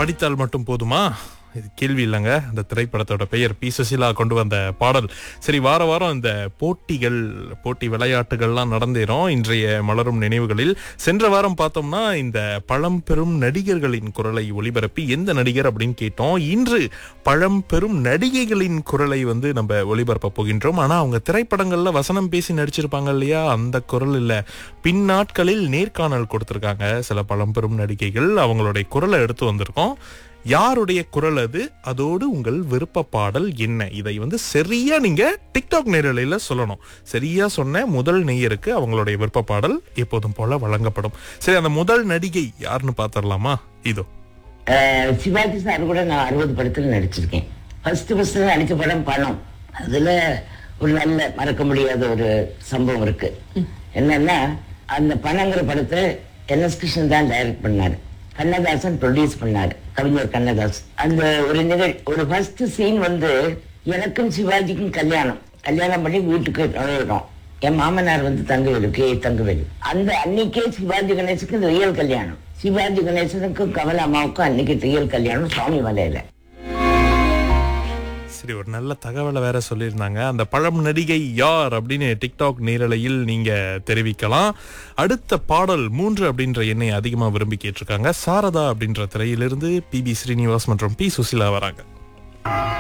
படித்தால் மட்டும் போதுமா இது கேள்வி இல்லைங்க இந்த திரைப்படத்தோட பெயர் பி சுசிலா கொண்டு வந்த பாடல் சரி வார வாரம் இந்த போட்டிகள் போட்டி விளையாட்டுகள்லாம் நடந்தேறோம் இன்றைய மலரும் நினைவுகளில் சென்ற வாரம் பார்த்தோம்னா இந்த பழம்பெரும் நடிகர்களின் குரலை ஒளிபரப்பி எந்த நடிகர் அப்படின்னு கேட்டோம் இன்று பழம்பெரும் நடிகைகளின் குரலை வந்து நம்ம ஒளிபரப்ப போகின்றோம் ஆனா அவங்க திரைப்படங்கள்ல வசனம் பேசி நடிச்சிருப்பாங்க இல்லையா அந்த குரல் இல்ல பின்னாட்களில் நேர்காணல் கொடுத்திருக்காங்க சில பழம்பெரும் நடிகைகள் அவங்களுடைய குரலை எடுத்து வந்திருக்கோம் யாருடைய குரல் அது அதோடு உங்கள் விருப்ப பாடல் என்ன இதை வந்து சரியா நீங்க டிக்டாக் நேரலையில சொல்லணும் சரியா சொன்ன முதல் நேயருக்கு அவங்களுடைய விருப்ப பாடல் எப்போதும் போல வழங்கப்படும் சரி அந்த முதல் நடிகை யாருன்னு பாத்திரலாமா இதோ அஹ் சிவாஜி சார் கூட நான் அறுபது படத்துல நடிச்சிருக்கேன் ஃபர்ஸ்ட் ஃபர்ஸ்ட் நடிச்ச படம் பணம் அதுல ஒரு நல்ல மறக்க முடியாத ஒரு சம்பவம் இருக்கு என்னன்னா அந்த பணங்கிற படத்தை என் எஸ் கிருஷ்ணன் தான் டைரக்ட் பண்ணாரு கண்ணதாசன் ப்ரொடியூஸ் பண்ணாரு கவிஞர் கண்ணதாசன் அந்த ஒரு நிகழ் ஒரு ஃபர்ஸ்ட் சீன் வந்து எனக்கும் சிவாஜிக்கும் கல்யாணம் கல்யாணம் பண்ணி வீட்டுக்கு நுழையிறோம் என் மாமனார் வந்து தங்கவேலு கே தங்கவேலு அந்த அன்னைக்கே சிவாஜி கணேசனுக்கு ரியல் கல்யாணம் சிவாஜி கணேசனுக்கும் கமலா அம்மாவுக்கும் அன்னைக்கு ரியல் கல்யாணம் சுவாமி மலையில சரி ஒரு நல்ல தகவலை வேற சொல்லியிருந்தாங்க அந்த பழம் நடிகை யார் அப்படின்னு டிக்டாக் நேரலையில் நீங்க தெரிவிக்கலாம் அடுத்த பாடல் மூன்று அப்படின்ற எண்ணை அதிகமா விரும்பி கேட்டிருக்காங்க சாரதா அப்படின்ற திரையிலிருந்து பி பி ஸ்ரீனிவாஸ் மற்றும் பி சுசிலா வராங்க